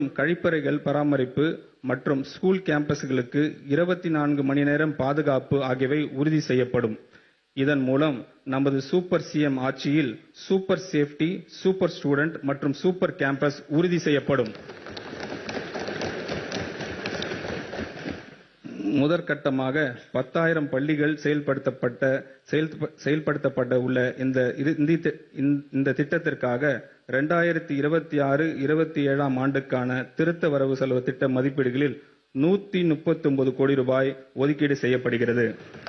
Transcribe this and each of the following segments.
கழிப்பறைகள் பராமரிப்பு மற்றும் ஸ்கூல் கேம்பஸ்களுக்கு இருபத்தி நான்கு மணி நேரம் பாதுகாப்பு ஆகியவை உறுதி செய்யப்படும் இதன் மூலம் நமது சூப்பர் சிஎம் ஆட்சியில் சூப்பர் சேஃப்டி சூப்பர் ஸ்டூடெண்ட் மற்றும் சூப்பர் கேம்பஸ் உறுதி செய்யப்படும் முதற்கட்டமாக பத்தாயிரம் பள்ளிகள் செயல்படுத்தப்பட்ட செயல்- செயல்படுத்தப்பட உள்ள இந்த இரு- இந்த தி- இந்த திட்டத்திற்காக இரண்டாயிரத்தி இருபத்தி ஆறு இருபத்தி ஏழாம் ஆண்டுக்கான திருத்த வரவு செலவு திட்ட மதிப்பீடுகளில் நூத்தி முப்பத்தி ஒன்பது கோடி ரூபாய் ஒதுக்கீடு செய்யப்படுகிறது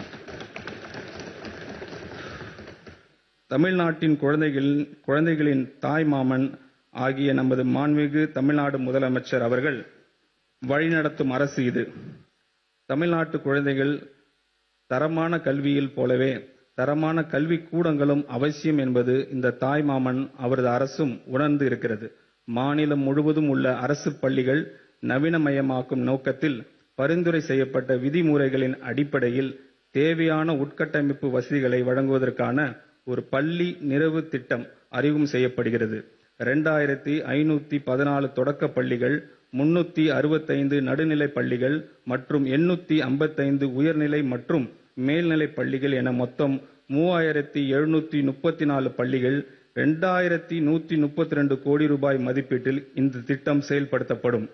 தமிழ்நாட்டின் குழந்தைகளின் குழந்தைகளின் தாய் மாமன் ஆகிய நமது மாண்புமிகு தமிழ்நாடு முதலமைச்சர் அவர்கள் வழிநடத்தும் அரசு இது தமிழ்நாட்டு குழந்தைகள் தரமான கல்வியில் போலவே தரமான கல்வி கூடங்களும் அவசியம் என்பது இந்த தாய் மாமன் அவரது அரசும் உணர்ந்து இருக்கிறது மாநிலம் முழுவதும் உள்ள அரசு பள்ளிகள் நவீனமயமாக்கும் நோக்கத்தில் பரிந்துரை செய்யப்பட்ட விதிமுறைகளின் அடிப்படையில் தேவையான உட்கட்டமைப்பு வசதிகளை வழங்குவதற்கான ஒரு பள்ளி நிறைவு திட்டம் அறிமுகம் செய்யப்படுகிறது இரண்டாயிரத்தி ஐநூத்தி பதினாலு தொடக்க பள்ளிகள் முன்னூத்தி அறுபத்தைந்து நடுநிலை பள்ளிகள் மற்றும் எண்ணூத்தி ஐம்பத்தைந்து உயர்நிலை மற்றும் மேல்நிலை பள்ளிகள் என மொத்தம் மூவாயிரத்தி எழுநூத்தி முப்பத்தி நாலு பள்ளிகள் இரண்டாயிரத்தி நூத்தி முப்பத்தி ரெண்டு கோடி ரூபாய் மதிப்பீட்டில் இந்த திட்டம் செயல்படுத்தப்படும்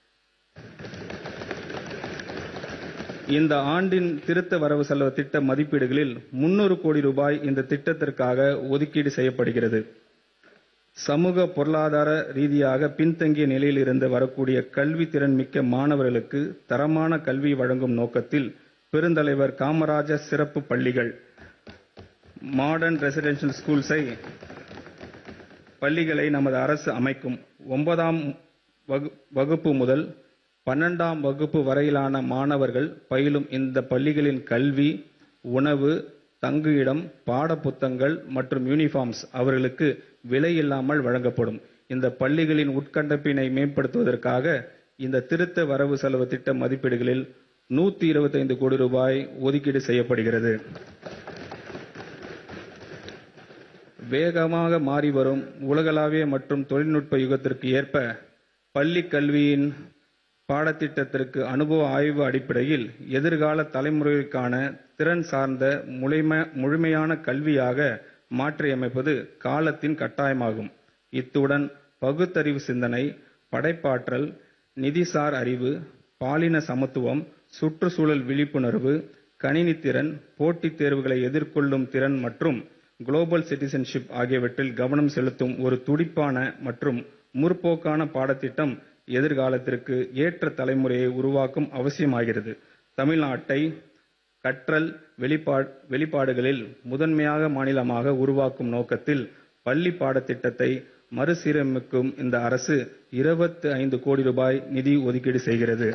இந்த ஆண்டின் திருத்த வரவு செலவு திட்ட மதிப்பீடுகளில் முன்னூறு கோடி ரூபாய் இந்த திட்டத்திற்காக ஒதுக்கீடு செய்யப்படுகிறது சமூக பொருளாதார ரீதியாக பின்தங்கிய நிலையில் இருந்து வரக்கூடிய கல்வி திறன் மிக்க மாணவர்களுக்கு தரமான கல்வி வழங்கும் நோக்கத்தில் பெருந்தலைவர் காமராஜர் சிறப்பு பள்ளிகள் மாடர்ன் ரெசிடென்ஷியல் ஸ்கூல்ஸை பள்ளிகளை நமது அரசு அமைக்கும் ஒன்பதாம் வகு- வகுப்பு முதல் பன்னெண்டாம் வகுப்பு வரையிலான மாணவர்கள் பயிலும் இந்த பள்ளிகளின் கல்வி உணவு தங்குயிடம் பாடப்புத்தகங்கள் மற்றும் யூனிஃபார்ம்ஸ் அவர்களுக்கு விலை இல்லாமல் வழங்கப்படும் இந்த பள்ளிகளின் உட்கட்டமைப்பினை மேம்படுத்துவதற்காக இந்த திருத்த வரவு செலவு திட்ட மதிப்பீடுகளில் நூத்தி இருபத்தைந்து கோடி ரூபாய் ஒதுக்கீடு செய்யப்படுகிறது வேகமாக மாறி வரும் உலகளாவிய மற்றும் தொழில்நுட்ப யுகத்திற்கு ஏற்ப பள்ளி கல்வியின் பாடத்திட்டத்திற்கு அனுபவ ஆய்வு அடிப்படையில் எதிர்கால தலைமுறைக்கான திறன் சார்ந்த முழுமை- முழுமையான கல்வியாக மாற்றியமைப்பது காலத்தின் கட்டாயமாகும் இத்துடன் பகுத்தறிவு சிந்தனை படைப்பாற்றல் நிதிசார் அறிவு பாலின சமத்துவம் சுற்றுச்சூழல் விழிப்புணர்வு கணினித்திறன் போட்டித் தேர்வுகளை எதிர்கொள்ளும் திறன் மற்றும் குளோபல் சிட்டிசன்ஷிப் ஆகியவற்றில் கவனம் செலுத்தும் ஒரு துடிப்பான மற்றும் முற்போக்கான பாடத்திட்டம் எதிர்காலத்திற்கு ஏற்ற தலைமுறையை உருவாக்கும் அவசியமாகிறது தமிழ்நாட்டை கற்றல் வெளிப்பா- வெளிப்பாடுகளில் முதன்மையாக மாநிலமாக உருவாக்கும் நோக்கத்தில் பள்ளி பாடத்திட்டத்தை மறுசீரமைக்கும் இந்த அரசு 25 ஐந்து கோடி ரூபாய் நிதி ஒதுக்கீடு செய்கிறது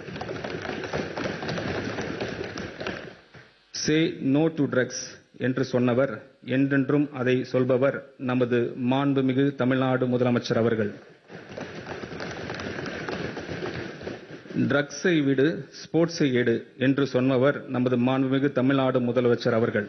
சே நோ டு ட்ரக்ஸ் என்று சொன்னவர் என்றென்றும் அதை சொல்பவர் நமது மாண்புமிகு தமிழ்நாடு முதலமைச்சர் அவர்கள் ட்ரக்ஸை விடு ஸ்போர்ட்ஸை எடு என்று சொன்னவர் நமது மாண்புமிகு தமிழ்நாடு முதலமைச்சர் அவர்கள்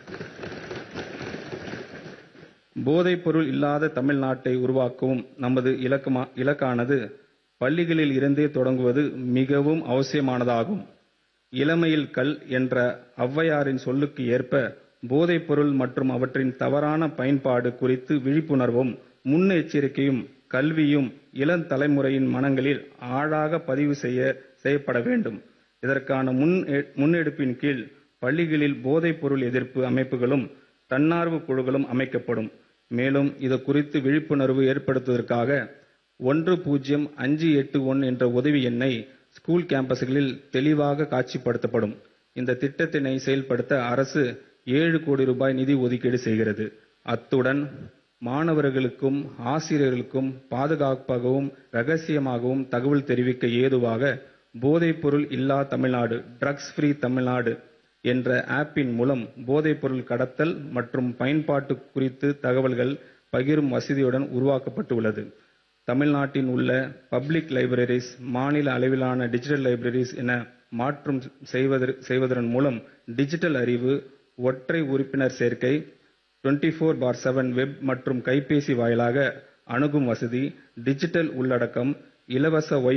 போதைப் பொருள் இல்லாத தமிழ்நாட்டை உருவாக்கவும் நமது இலக்கமா இலக்கானது பள்ளிகளில் இருந்தே தொடங்குவது மிகவும் அவசியமானதாகும் இளமையில் கல் என்ற ஔவையாரின் சொல்லுக்கு ஏற்ப போதைப் பொருள் மற்றும் அவற்றின் தவறான பயன்பாடு குறித்து விழிப்புணர்வும் முன்னெச்சரிக்கையும் கல்வியும் இளம் தலைமுறையின் மனங்களில் ஆழாக பதிவு செய்ய செய்யப்பட வேண்டும் இதற்கான முன் முன்னெடுப்பின் கீழ் பள்ளிகளில் போதைப் பொருள் எதிர்ப்பு அமைப்புகளும் தன்னார்வ குழுக்களும் அமைக்கப்படும் மேலும் இது குறித்து விழிப்புணர்வு ஏற்படுத்துவதற்காக ஒன்று பூஜ்ஜியம் அஞ்சு எட்டு ஒன் என்ற உதவி எண்ணை ஸ்கூல் கேம்பஸ்களில் தெளிவாக காட்சிப்படுத்தப்படும் இந்த திட்டத்தினை செயல்படுத்த அரசு ஏழு கோடி ரூபாய் நிதி ஒதுக்கீடு செய்கிறது அத்துடன் மாணவர்களுக்கும் ஆசிரியர்களுக்கும் பாதுகாப்பாகவும் ரகசியமாகவும் தகவல் தெரிவிக்க ஏதுவாக போதைப்பொருள் இல்லா தமிழ்நாடு ட்ரக்ஸ் ஃப்ரீ தமிழ்நாடு என்ற ஆப்பின் மூலம் போதைப்பொருள் கடத்தல் மற்றும் பயன்பாட்டு குறித்து தகவல்கள் பகிரும் வசதியுடன் உருவாக்கப்பட்டுள்ளது தமிழ்நாட்டின் உள்ள பப்ளிக் லைப்ரரிஸ் மாநில அளவிலான டிஜிட்டல் லைப்ரரிஸ் என மாற்றம் செய்வதற்- செய்வதன் மூலம் டிஜிட்டல் அறிவு ஒற்றை உறுப்பினர் சேர்க்கை 24 ஃபோர் பார் செவன் வெப் மற்றும் கைபேசி வாயிலாக அணுகும் வசதி டிஜிட்டல் உள்ளடக்கம் இலவச